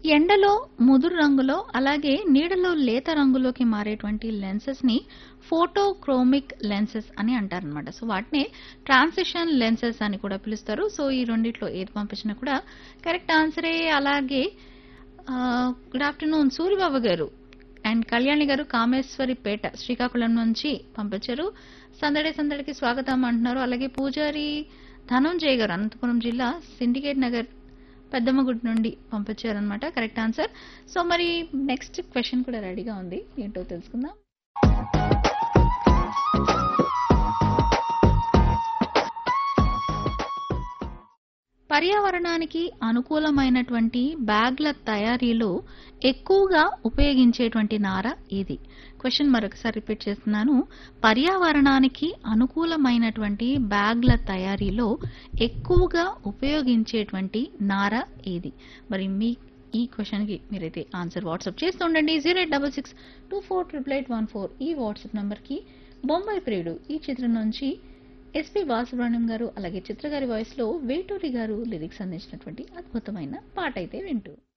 ఎండలో ముదురు రంగులో అలాగే నీడలో లేత రంగులోకి మారేటువంటి లెన్సెస్ ని ఫోటోక్రోమిక్ లెన్సెస్ అని అంటారనమాట సో వాటినే ట్రాన్సిషన్ లెన్సెస్ అని కూడా పిలుస్తారు సో ఈ రెండిట్లో ఏది పంపించినా కూడా కరెక్ట్ ఆన్సరే అలాగే గుడ్ ఆఫ్టర్నూన్ సూర్యబాబు గారు అండ్ కళ్యాణి గారు కామేశ్వరిపేట శ్రీకాకుళం నుంచి పంపించారు సందడి సందడికి స్వాగతం అంటున్నారు అలాగే పూజారి ధనంజయ్ గారు అనంతపురం జిల్లా సిండికేట్ నగర్ పెద్దమ్మగుడి నుండి పంపించారనమాట కరెక్ట్ ఆన్సర్ సో మరి నెక్స్ట్ క్వశ్చన్ కూడా రెడీగా ఉంది ఏంటో తెలుసుకుందాం పర్యావరణానికి అనుకూలమైనటువంటి బ్యాగ్ల తయారీలో ఎక్కువగా ఉపయోగించేటువంటి నార ఏది క్వశ్చన్ మరొకసారి రిపీట్ చేస్తున్నాను పర్యావరణానికి అనుకూలమైనటువంటి బ్యాగ్ల తయారీలో ఎక్కువగా ఉపయోగించేటువంటి నార ఏది మరి మీ ఈ క్వశ్చన్కి మీరైతే ఆన్సర్ వాట్సాప్ చేస్తూ ఉండండి zero eight double six two four triple eight one four ఈ వాట్సాప్ నెంబర్కి బొంబాయి ప్రియుడు ఈ చిత్రం నుంచి ఎస్పి బాలసుబ్రహ్మణ్యం గారు అలాగే చిత్రగారి వాయిస్ లో వేటూరి గారు లిరిక్స్ అందించినటువంటి అద్భుతమైన పాట అయితే వింటూ